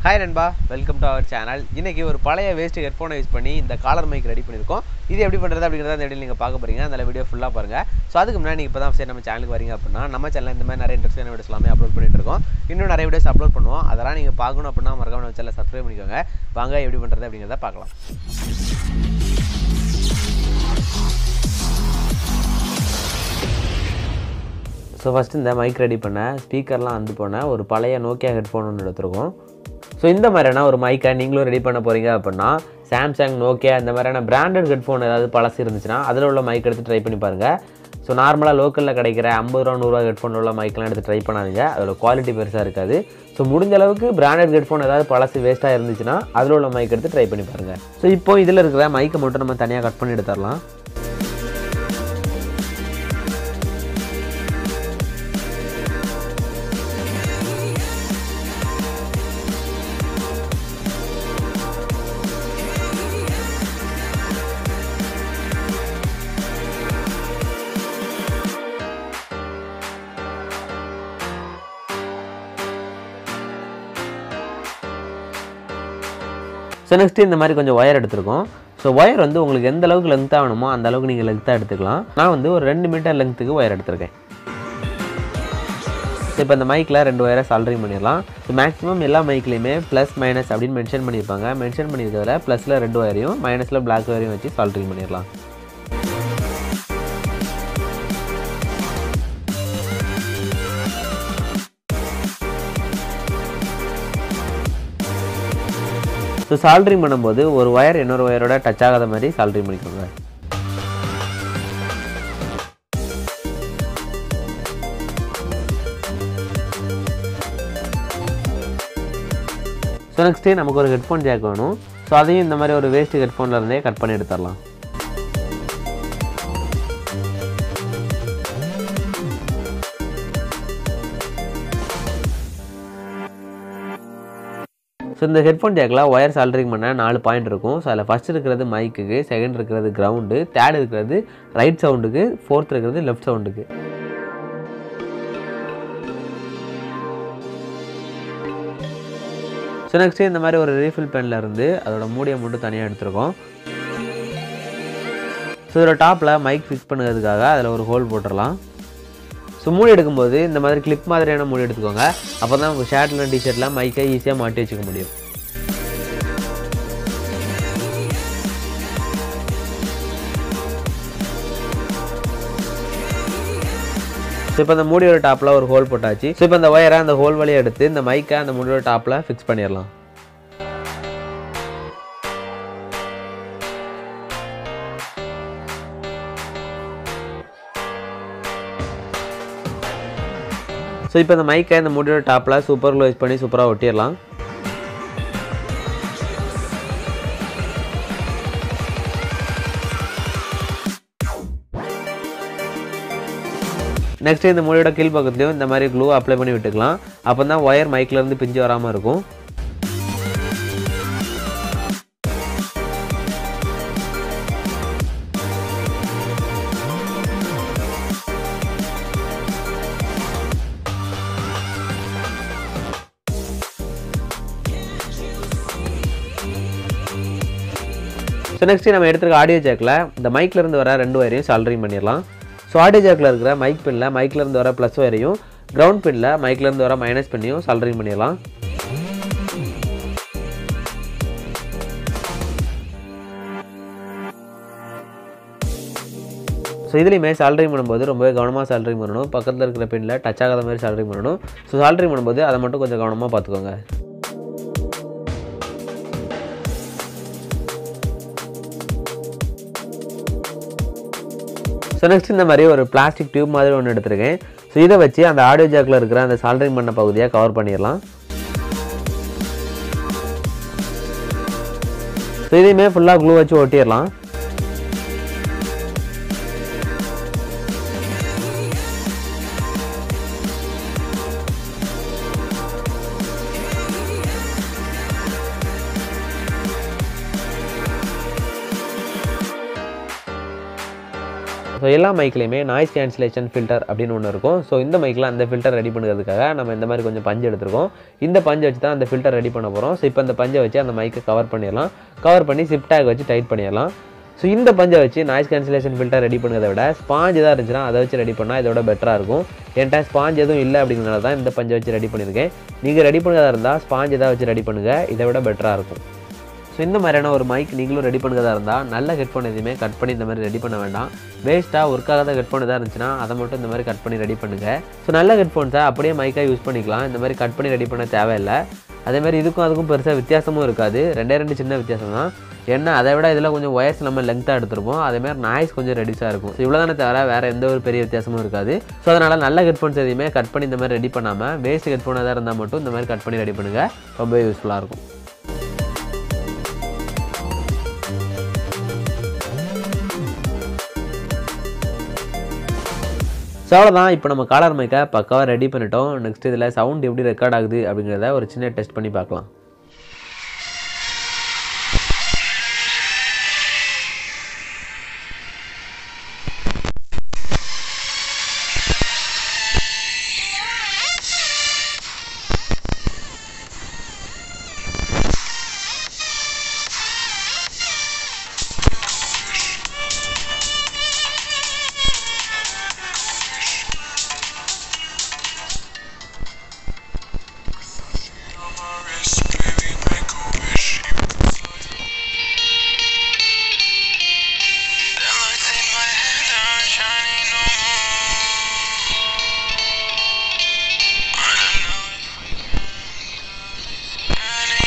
Hi நண்பா welcome to our channel இன்னைக்கு ஒரு பழைய வேஸ்ட் ஹெட்ஃபோனை யூஸ் பண்ணி இந்த காலர் மைக் ரெடி பண்ணியிருக்கோம் இது எப்படி பண்ணுறது அப்படிங்கிறத அந்த வீடியோ நீங்கள் பார்க்க போறீங்க அந்த வீடியோ ஃபுல்லாக பாருங்கள் ஸோ அதுக்கு முன்னாடி நீங்கள் இப்போ தான் சரி நம்ம சேனலுக்கு வரீங்க அப்படின்னா நம்ம சேனலில் இந்த மாதிரி நிறைய இன்ட்ரெஸ்டான வீடியோஸ் எல்லாமே அப்லோட் பண்ணிட்டு இருக்கோம் இன்னும் நிறைய வீடியோஸ் அப்லோட் பண்ணுவோம் அதெல்லாம் நீங்கள் பார்க்கணும் அப்படின்னா மறக்காம நம்ம சேனலை சப்ஸ்கிரைப் பண்ணிக்கோங்க வாங்க எப்படி பண்ணுறது அப்படிங்கிறத பார்க்கலாம் ஸோ ஃபஸ்ட்டு இந்த மைக் ரெடி பண்ண ஸ்பீக்கர்லாம் வந்து போன ஒரு பழைய நோக்கியா ஹெட்ஃபோன் ஒன்று எடுத்திருக்கோம் ஸோ இந்த மாதிரியான ஒரு மைக்கை நீங்களும் ரெடி பண்ண போகிறீங்க அப்படின்னா சாம்சங் நோக்கியா இந்த மாதிரியான பிராண்டட் ஹெட்ஃபோன் ஏதாவது பழசு இருந்துச்சுன்னா அதில் உள்ள மைக் எடுத்து ட்ரை பண்ணி பாருங்கள் ஸோ நார்மலாக லோக்கலில் கிடைக்கிற ஐம்பது ரூபா நூறுரூவா ஹெட்ஃபோன் உள்ள மைக்கெலாம் எடுத்து ட்ரை பண்ணாதீங்க அதோட குவாலிட்டி பெருசாக இருக்காது ஸோ முடிஞ்ச அளவுக்கு பிராண்டட் ஹெட்ஃபோன் ஏதாவது பழசு வேஸ்ட்டாக இருந்துச்சுன்னா அதில் உள்ள மைக் எடுத்து ட்ரை பண்ணி பாருங்கள் ஸோ இப்போ இதில் இருக்கிற மைக்கை மட்டும் நம்ம தனியாக கட் பண்ணி எடுத்துடலாம் ஸோ நெக்ஸ்ட் இந்த மாதிரி கொஞ்சம் ஒயர் எடுத்திருக்கோம் ஸோ ஒயர் வந்து உங்களுக்கு எந்த அளவுக்கு லென்த்தாக வேணுமோ அந்த அளவுக்கு நீங்கள் லென்த்தாக எடுத்துக்கலாம் நான் வந்து ஒரு ரெண்டு மீட்டர் லென்த்துக்கு ஒயர் எடுத்திருக்கேன் ஸோ இப்போ இந்த மைக்கில் ரெண்டு ஒயரை சால்ட்ரிங் பண்ணிடலாம் ஸோ மேக்ஸிமம் எல்லா மைக்லையுமே ப்ளஸ் மைனஸ் அப்படின்னு மென்ஷன் பண்ணியிருப்பாங்க மென்ஷன் பண்ணியிருக்கிறதுல ப்ளஸில் ரெண்டு ஒயரையும் மைனஸில் பிளாக் ஒயரையும் வச்சு சால்ட்ரிங் பண்ணிடலாம் ஸோ சால்ட்ரிங் பண்ணும்போது ஒரு ஒயர் இன்னொரு ஒயரோட டச் ஆகாத மாதிரி சால்ட்ரிங் பண்ணிக்கோங்க ஸோ நெக்ஸ்ட்டு நமக்கு ஒரு ஹெட்ஃபோன் ஜாக் வேணும் ஸோ அதையும் இந்த மாதிரி ஒரு வேஸ்ட் ஹெட்ஃபோனில் இருந்தே கட் பண்ணி எடுத்துடலாம் ஸோ இந்த ஹெட்ஃபோன் ஜாக்கில் ஒயர் சால்ட்ரிங் பண்ண நாலு பாயிண்ட் இருக்கும் ஸோ அதில் ஃபஸ்ட் இருக்கிறது மைக்குக்கு செகண்ட் இருக்கிறது கிரவுண்டு தேர்ட் இருக்கிறது ரைட் சவுண்டுக்கு ஃபோர்த் இருக்கிறது லெஃப்ட் சவுண்டுக்கு ஸோ நெக்ஸ்ட்டு இந்த மாதிரி ஒரு ரீஃபில் பெனில் இருந்து அதோட மூடியை மட்டும் தனியாக எடுத்துருக்கோம் ஸோ இதோட டாப்பில் மைக் ஃபிக்ஸ் பண்ணுறதுக்காக அதில் ஒரு ஹோல் போட்டுடலாம் ஸோ மூடி எடுக்கும்போது இந்த மாதிரி கிளிப் மாதிரியான மூடி எடுத்துக்கோங்க அப்போ தான் உங்கள் ஷர்ட்டில் டிஷர்ட்டில் மைக்கை ஈஸியாக மாட்டி வச்சுக்க முடியும் ஸோ இப்போ இந்த மூடியோட டாப்பில் ஒரு ஹோல் போட்டாச்சு ஸோ இப்போ இந்த ஒயரை அந்த ஹோல் வழியை எடுத்து இந்த மைக்கை அந்த மூடியோட டாப்பில் ஃபிக்ஸ் பண்ணிடலாம் ஸோ இப்போ இந்த மைக்கை இந்த முடியோட டாப்பில் சூப்பர் க்ளோ யூஸ் பண்ணி சூப்பராக ஒட்டிடலாம் நெக்ஸ்ட் இந்த மூடியோட கீழ் பக்கத்துலையும் இந்த மாதிரி க்ளூ அப்ளை பண்ணி விட்டுக்கலாம் அப்போ தான் ஒயர் மைக்லேருந்து பிஞ்சு வராமல் இருக்கும் ஸோ நெக்ஸ்ட் நம்ம எடுத்துருக்க ஆடியோ ஜாக்கில் இந்த மைக்கில் இருந்து வர ரெண்டு ஒயரையும் சால்ட்ரிங் பண்ணிடலாம் ஸோ ஆடியோ ஜாக்கில் இருக்கிற மைக் பின்னில் மைக்கில் இருந்து வர ப்ளஸ் ஒயரையும் கிரவுண்ட் பின்னில் மைக்கில் இருந்து வர மைனஸ் பின்னையும் சால்ட்ரிங் பண்ணிடலாம் ஸோ இதுலேயுமே சால்ட்ரிங் பண்ணும்போது ரொம்பவே கவனமாக சால்ட்ரிங் பண்ணணும் பக்கத்தில் இருக்கிற பின்னில் டச் ஆகாத மாதிரி சால்ட்ரிங் பண்ணணும் ஸோ சால்ட்ரிங் பண்ணும்போது அதை மட்டும் கொஞ்சம் கவனமாக பார்த்துக்கோங்க ஸோ நெக்ஸ்ட் இந்த மாதிரி ஒரு பிளாஸ்டிக் டியூப் மாதிரி ஒன்று எடுத்திருக்கேன் ஸோ இதை வச்சு அந்த ஆடியோ ஜாக்கில் இருக்கிற அந்த சால்ட்ரிங் பண்ண பகுதியை கவர் பண்ணிடலாம் ஸோ இதையுமே ஃபுல்லாக க்ளூ வச்சு ஒட்டிடலாம் ஸோ ஸோ எல்லா மைக்லையுமே நாய்ஸ் கேன்சலேஷன் ஃபில்டர் அப்படின்னு ஒன்று இருக்கும் ஸோ இந்த மைக்கில் அந்த ஃபில்டர் ரெடி பண்ணுறதுக்காக நம்ம இந்த மாதிரி கொஞ்சம் பஞ்சு எடுத்திருக்கோம் இந்த பஞ்சை வச்சு தான் அந்த ஃபில்டர் ரெடி பண்ண போகிறோம் ஸோ இப்போ இந்த பஞ்சை வச்சு அந்த மைக்கை கவர் பண்ணிடலாம் கவர் பண்ணி சிப் டேக் வச்சு டைட் பண்ணிடலாம் ஸோ இந்த பஞ்சை வச்சு நாய்ஸ் கேன்சலேஷன் ஃபில்டர் ரெடி பண்ணுறதை விட ஸ்பாஞ்ச் தான் இருந்துச்சுன்னா அதை வச்சு ரெடி பண்ணால் இதோட பெட்டராக இருக்கும் என்கிட்ட ஸ்பாஞ்ச் எதுவும் இல்லை அப்படிங்கிறனால தான் இந்த பஞ்சை வச்சு ரெடி பண்ணியிருக்கேன் நீங்கள் ரெடி பண்ணுறதா இருந்தால் ஸ்பாஞ்ச் எதாவது வச்சு ரெடி பண்ணுங்கள் இதை விட பெட்டராக இருக்கும் ஸோ இந்த மாதிரியான ஒரு மைக் நீங்களும் ரெடி பண்ணுறதா இருந்தால் நல்ல ஹெட்ஃபோன் எதுவுமே கட் பண்ணி இந்த மாதிரி ரெடி பண்ண வேண்டாம் வேஸ்ட்டாக ஒர்க் ஆகாத ஹெட்ஃபோன் எதாவது இருந்துச்சுன்னா அதை மட்டும் இந்த மாதிரி கட் பண்ணி ரெடி பண்ணுங்கள் ஸோ நல்ல ஹெட்ஃபோன்ஸை அப்படியே மைக்காக யூஸ் பண்ணிக்கலாம் இந்த மாதிரி கட் பண்ணி ரெடி பண்ண தேவையில்லை அதே மாதிரி இதுக்கும் அதுக்கும் பெருசாக வித்தியாசமும் இருக்காது ரெண்டே ரெண்டு சின்ன வித்தியாசம் தான் என்ன அதை விட இதில் கொஞ்சம் ஒயர்ஸ் நம்ம லெங்க்த்தாக எடுத்திருப்போம் அதேமாதிரி நாய்ஸ் கொஞ்சம் ரெடியூஸாக இருக்கும் ஸோ இவ்வளோ தானே தவிர வேறு எந்த ஒரு பெரிய வித்தியாசமும் இருக்காது ஸோ அதனால் நல்ல ஹெட்ஃபோன்ஸ் எதையுமே கட் பண்ணி இந்த மாதிரி ரெடி பண்ணாமல் வேஸ்ட் ஹெட்ஃபோன் எதாவது இருந்தால் மட்டும் இந்த மாதிரி கட் பண்ணி ரெடி பண்ணுங்கள் ரொம்ப யூஸ்ஃபுல்லாக இருக்கும் ஸோ அவ்வளோதான் இப்போ நம்ம காலர் மைக்கை பக்காவாக ரெடி பண்ணிட்டோம் நெக்ஸ்ட் இதில் சவுண்ட் எப்படி ரெக்கார்ட் ஆகுது அப்படிங்கிறத ஒரு சின்ன டெஸ்ட் பண்ணி பார்க்கலாம் The lights in my head aren't shining no more. I don't know if we can do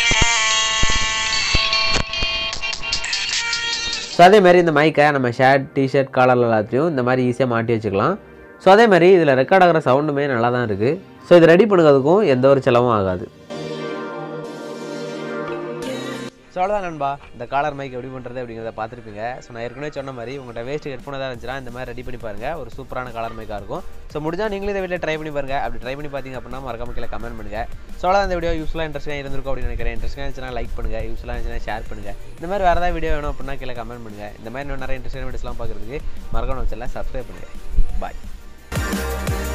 this anymore. So அதே மாதிரி இந்த மைக்கை நம்ம ஷர்ட் டிஷர்ட் காலர் எல்லாத்தையும் இந்த மாதிரி ஈஸியாக மாட்டி வச்சுக்கலாம் ஸோ அதே மாதிரி இதில் ரெக்கார்ட் ஆகிற சவுண்டுமே நல்லா தான் இருக்குது ஸோ இது ரெடி பண்ணுறதுக்கும் எந்த ஒரு செலவும் ஆகாது ஸோ அவ்வளோதான் நண்பா இந்த காலர் மைக் எப்படி பண்ணுறது அப்படிங்கிறத பார்த்துருப்பீங்க ஸோ நான் ஏற்கனவே சொன்ன மாதிரி உங்கள்கிட்ட வேஸ்ட் ஹெட்ஃபோன் தான் இருந்துச்சுன்னா இந்த மாதிரி ரெடி பண்ணி பாருங்கள் ஒரு சூப்பரான காலர் மைக்காக இருக்கும் ஸோ முடிஞ்சால் நீங்களும் இதை வீட்டில் ட்ரை பண்ணி பாருங்கள் அப்படி ட்ரை பண்ணி பார்த்தீங்க அப்படின்னா மறக்காம கீழே கமெண்ட் பண்ணுங்கள் ஸோ அவ்வளோ இந்த வீடியோ யூஸ்ஃபுல்லாக இன்ட்ரெஸ்ட்டாக இருந்திருக்கும் அப்படின்னு நினைக்கிறேன் இன்ட்ரெஸ்ட்டாக இருந்துச்சுன்னா லைக் பண்ணுங்கள் யூஸ்ஃபுல்லாக இருந்துச்சுன்னா ஷேர் பண்ணுங்கள் இந்த மாதிரி வேறு ஏதாவது வீடியோ வேணும் அப்படின்னா கீழே கமெண்ட் பண்ணுங்கள் இந்த மாதிரி இன்னும் நிறைய இன்ட்ரெஸ்டான வீடியோஸ்லாம் பார்க்குறதுக்கு மறக்காம வச்சல சப்ஸ்கிரைப் பண்ணுங்கள் பாய்